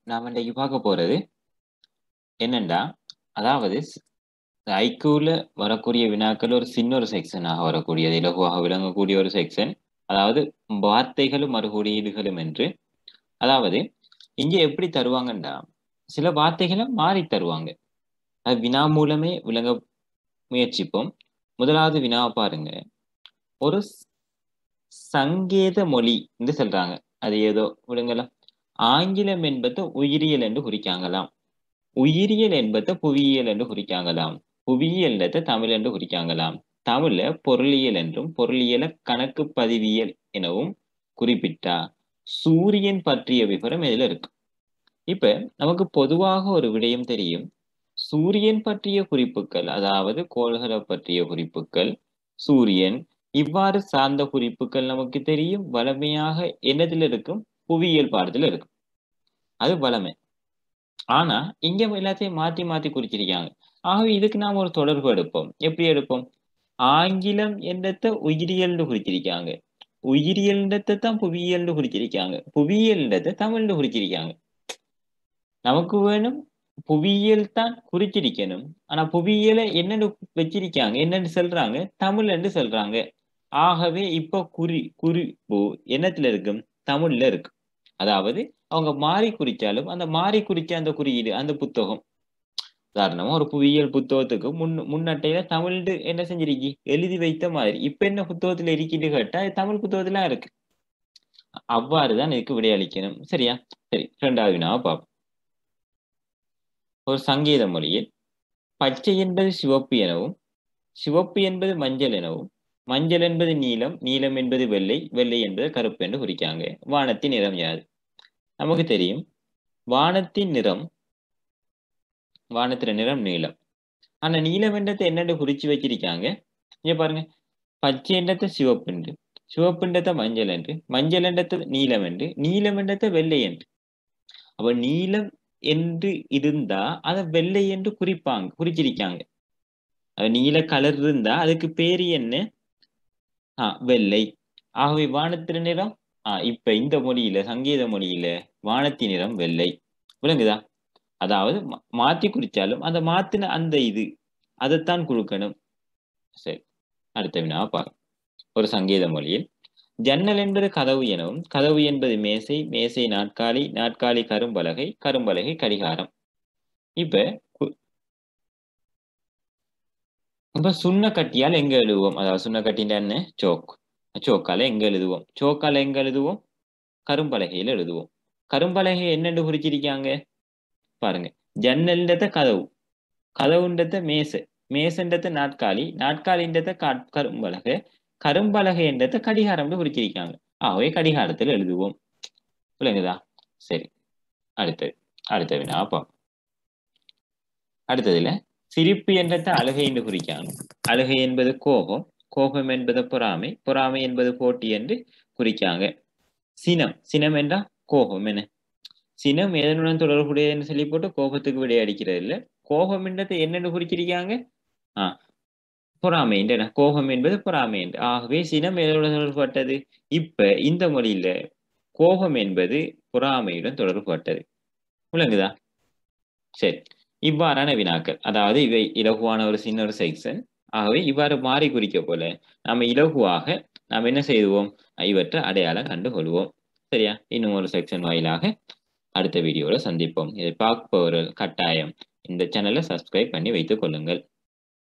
நாம இன்னைக்கு பார்க்க போறது என்னண்டா அதாவது ஐக்கூல வரக்கூடிய வினாக்கள் ஒரு சின்ன ஒரு செக்ஷனாக வரக்கூடியது இலகுவாக விளங்கக்கூடிய ஒரு செக்ஷன் அதாவது வார்த்தைகளும் மறுகுறியீடுகளும் என்று அதாவது இங்க எப்படி தருவாங்கண்டா சில வார்த்தைகளை மாறி தருவாங்க அது வினா மூலமே விளங்க முயற்சிப்போம் முதலாவது வினாவை பாருங்க ஒரு சங்கேத மொழி என்று சொல்றாங்க அது ஏதோ விடுங்களா ஆங்கிலம் என்பது உயிரியல் என்று குறிக்காங்களாம் உயிரியல் என்பது புவியியல் என்று குறிக்காங்களாம் புவியியல் தமிழ் என்று குறிக்காங்களாம் தமிழ பொருளியல் என்றும் பொருளியல கணக்கு பதிவியல் எனவும் குறிப்பிட்டா சூரியன் பற்றிய விவரம் இதுல இருக்கு இப்ப நமக்கு பொதுவாக ஒரு விடயம் தெரியும் சூரியன் பற்றிய குறிப்புகள் அதாவது கோள்களை பற்றிய குறிப்புகள் சூரியன் இவ்வாறு சார்ந்த குறிப்புகள் நமக்கு தெரியும் வளமையாக என்னதுல இருக்கும் புவியியல் பாடத்துல இருக்கும் அது வளமை ஆனா இங்க எல்லாத்தையும் மாத்தி மாத்தி குறிச்சிருக்காங்க ஆகவே இதுக்கு நாம் ஒரு தொடர்பு எடுப்போம் எப்படி எடுப்போம் ஆங்கிலம் என்னத்தை உயிரியல்னு குறிச்சிருக்காங்க உயிரியல்ன்றதை தான் புவியியல்னு குறிச்சிருக்காங்க புவியியல்ன்றதை தமிழ்னு குறிச்சிருக்காங்க நமக்கு வேணும் புவியியல் தான் குறிச்சிருக்கணும் ஆனா புவியியலை என்னன்னு வச்சிருக்காங்க என்னன்னு சொல்றாங்க தமிழ்ன்னு சொல்றாங்க ஆகவே இப்ப குறி குறிப்பு என்னத்துல இருக்கும் தமிழ்ல இருக்கு அதாவது அவங்க மாறி குறிச்சாலும் அந்த மாறி குறிச்ச அந்த குறியீடு அந்த புத்தகம் உதாரணமா ஒரு புவியியல் புத்தகத்துக்கு முன் முன்னட்டையில தமிழ் என்ன செஞ்சிருக்கி எழுதி வைத்த மாதிரி இப்ப என்ன புத்தகத்துல இருக்கிட்டு கேட்டா தமிழ் புத்தகத்துல இருக்கு அவ்வாறுதான் இதுக்கு விடையளிக்கணும் சரியா சரி ரெண்டாவது வினாவை பார்ப்போம் ஒரு சங்கீத மொழியில் பச்சை என்பது சிவப்பு எனவும் சிவப்பு என்பது மஞ்சள் எனவும் மஞ்சள் என்பது நீலம் நீலம் என்பது வெள்ளை வெள்ளை என்பது கருப்பு என்று குறிக்காங்க வானத்தின் நிறம் யாது நமக்கு தெரியும் வானத்தின் நிறம் வானத்தின் நிறம் நீலம் ஆனா நீலம் என்றதை என்னென்று குறிச்சு வச்சிருக்காங்க இங்க பாருங்க பச்சை என்றத்தை சிவப்பு என்று சிவப்பு என்றத்தை மஞ்சள் என்று மஞ்சள் என்றத்தை நீலம் என்று நீலம் என்றத்தை வெள்ளை என்று அப்ப நீலம் என்று இருந்தா அதை வெள்ளை என்று குறிப்பாங்க குறிச்சிருக்காங்க நீல கலர் இருந்தா அதுக்கு பேரு என்ன ஆஹ் வெள்ளை ஆகவே வானத்தின் நிறம் ஆஹ் இப்ப இந்த மொழியில சங்கீத மொழியில வானத்தின் நிறம் வெள்ளை விளங்குதா அதாவது மாத்தி குறிச்சாலும் அந்த மாத்தின அந்த இது அதைத்தான் கொடுக்கணும் சரி அடுத்த வினாவை பார்க்க ஒரு சங்கீத மொழியில் ஜன்னல் என்பது கதவு எனவும் கதவு என்பது மேசை மேசை நாட்காலி நாட்காலி கரும்பலகை கரும்பலகை கடிகாரம் இப்ப இப்ப சுண்ண கட்டியால் எங்க எழுதுவோம் அதாவது சுண்ண கட்டின்ற என்ன சோக் சோக்கால எங்க எழுதுவோம் சோக்கால எங்க எழுதுவோம் கரும்பலகையில எழுதுவோம் கரும்பலகை என்னென்று குறிச்சிருக்காங்க பாருங்க ஜன்னல்ன்றத கதவு கதவுன்றத மேசை மேசன்றத நாட்காலி நாட்காலின்றத கரும்பலகை கரும்பலகை என்றத கடிகாரம்னு குறிச்சிருக்காங்க ஆகவே கடிகாரத்தில் எழுதுவோம் விளங்குதா சரி அடுத்தது அடுத்த வினா பார்ப்போம் அடுத்ததுல சிரிப்பு என்றத அழுகை என்று குறிக்காங்க அழுகை என்பது கோபம் கோபம் என்பது பொறாமை பொறாமை என்பது போட்டி என்று குறிக்காங்க சினம் சினம் என்றா கோபம் என்ன சினம் எதனுடன் தொடர்புடையதுன்னு சொல்லி போட்டு கோபத்துக்கு விடையடிக்கிறது இல்ல கோபம் என்றதை என்னென்னு குறிச்சிருக்காங்க ஆஹ் பொறாமை என்ற கோபம் என்பது பொறாமை என்று ஆகவே சினம் எதனுடன் தொடர்புபட்டது இப்ப இந்த மொழியில கோபம் என்பது பொறாமையுடன் தொடர்புபட்டது விளங்குதா சரி இவ்வாறான வினாக்கள் அதாவது இவை இலகுவான ஒரு சின்ன ஒரு செக்ஷன் ஆகவே இவ்வாறு மாறி குறிக்க போல நாம இலகுவாக நாம் என்ன செய்வோம் இவற்றை அடையாளம் கண்டு கொள்வோம் சரியா இன்னும் ஒரு செக்ஷன் வாயிலாக அடுத்த வீடியோல சந்திப்போம் இதை பார்ப்பவர்கள் கட்டாயம் இந்த சேனலை சப்ஸ்கிரைப் பண்ணி வைத்துக் கொள்ளுங்கள்